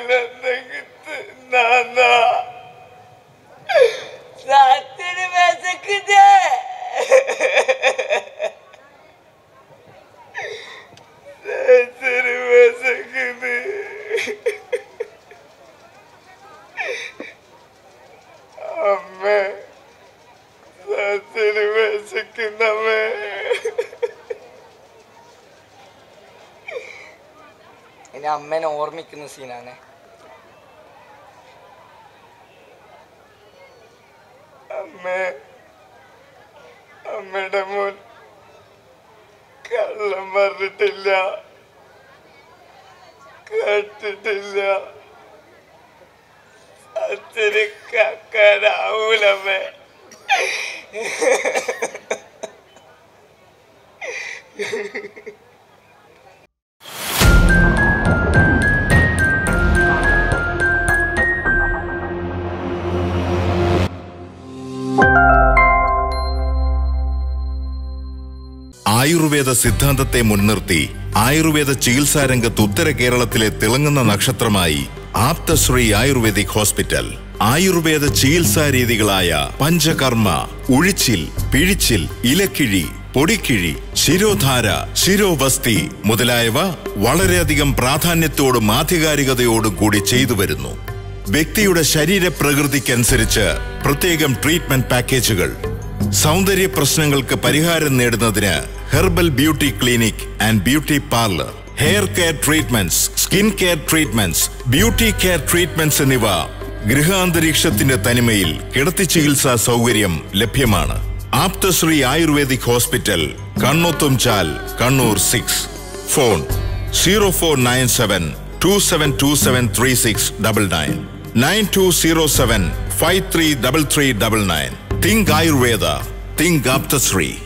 എന്തെങ്കിലും തിന്നാന്നാ സത്തിന് വിശക്കുന്നേ സത്തിന് വിശക്കുന്നത് അമ്മേ സത്തിന് വിശക്കുന്നമ്മേ ഇനി അമ്മേനെ ഓർമ്മിക്കുന്ന സീനാണ് അമ്മേ അമ്മയുടെ മോൻ കള്ളം പറഞ്ഞിട്ടില്ല കേട്ടിട്ടില്ല അച്ഛന് കക്കാനാവൂലമ്മേ ആയുർവേദ സിദ്ധാന്തത്തെ മുൻനിർത്തി ആയുർവേദ ചികിത്സാ രംഗത്ത് ഉത്തര കേരളത്തിലെ തിളങ്ങുന്ന നക്ഷത്രമായി ആപ്തശ്രീ ആയുർവേദിക് ഹോസ്പിറ്റൽ ആയുർവേദ ചികിത്സാ രീതികളായ പഞ്ചകർമ്മ ഉഴിച്ചിൽ പിഴിച്ചിൽ ഇലക്കിഴി പൊടിക്കിഴി ശിരോധാര ശിരോവസ്തി മുതലായവ വളരെയധികം പ്രാധാന്യത്തോടും ആധികാരികതയോടും കൂടി ചെയ്തു വരുന്നു വ്യക്തിയുടെ ശരീരപ്രകൃതിക്കനുസരിച്ച് പ്രത്യേകം ട്രീറ്റ്മെന്റ് പാക്കേജുകൾ സൗന്ദര്യ പ്രശ്നങ്ങൾക്ക് പരിഹാരം നേടുന്നതിന് herbal beauty clinic and beauty parlour hair care treatments skin care treatments beauty care treatments എന്നിവ ഗൃഹാന്തരീക്ഷത്തിന്റെ തനിമയിൽ കിടത്തി ചികിത്സാ സൗകര്യം ലഭ്യമാണ് Apthasree ayurvedic hospital Kannothumchal Kannur six phone zero four nine seven two seven two seven three six double nine nine two zero seven five three double three double nine think ayurveda think ആപ്തശ്രീ